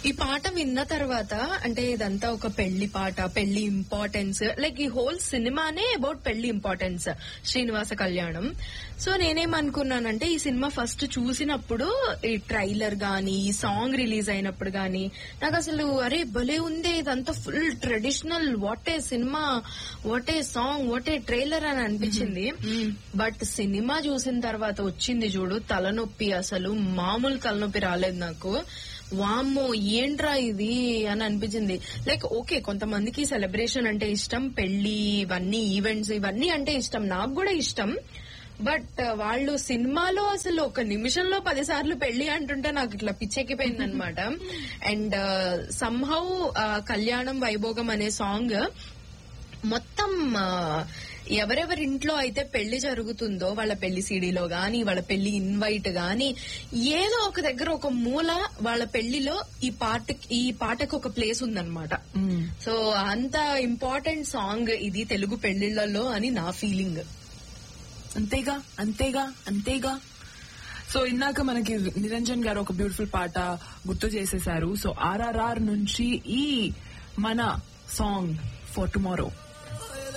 ఈ పాట విన్న తర్వాత అంటే ఇదంతా ఒక పెళ్లి పాట పెళ్లి ఇంపార్టెన్స్ లైక్ ఈ హోల్ సినిమానే అబౌట్ పెళ్లి ఇంపార్టెన్స్ శ్రీనివాస కళ్యాణం సో నేనేమనుకున్నానంటే ఈ సినిమా ఫస్ట్ చూసినప్పుడు ఈ ట్రైలర్ గాని ఈ సాంగ్ రిలీజ్ అయినప్పుడు గాని నాకు అసలు అరే భలే ఉందే ఇదంతా full traditional what a cinema what a song what a trailer అని అనిపించింది బట్ సినిమా చూసిన తర్వాత వచ్చింది చూడు తలనొప్పి అసలు మామూలు తలనొప్పి రాలేదు నాకు వామ్మో ఏంట్రా ఇది అని అనిపించింది లైక్ ఓకే కొంతమందికి సెలబ్రేషన్ అంటే ఇష్టం పెళ్లి ఇవన్నీ ఈవెంట్స్ ఇవన్నీ అంటే ఇష్టం నాకు కూడా ఇష్టం బట్ వాళ్ళు సినిమాలో అసలు ఒక నిమిషంలో పది సార్లు పెళ్లి అంటుంటే నాకు ఇట్లా పిచ్చెక్కిపోయింది అనమాట అండ్ సంహౌ కళ్యాణం వైభోగం అనే సాంగ్ మొత్తం ఆ, ఎవరెవరి ఇంట్లో అయితే పెళ్లి జరుగుతుందో వాళ్ళ పెళ్లి సీడీలో గాని వాళ్ళ పెళ్లి ఇన్వైట్ గాని ఏదో ఒక దగ్గర ఒక మూల వాళ్ళ పెళ్లిలో ఈ పాట ఈ పాటకు ఒక ప్లేస్ ఉందన్నమాట సో అంత ఇంపార్టెంట్ సాంగ్ ఇది తెలుగు పెళ్లిళ్లలో అని నా ఫీలింగ్ అంతేగా అంతేగా అంతేగా సో ఇందాక మనకి నిరంజన్ గారు ఒక బ్యూటిఫుల్ పాట గుర్తు చేసేశారు సో ఆర్ఆర్ఆర్ నుంచి ఈ మన సాంగ్ ఫర్ టుమారో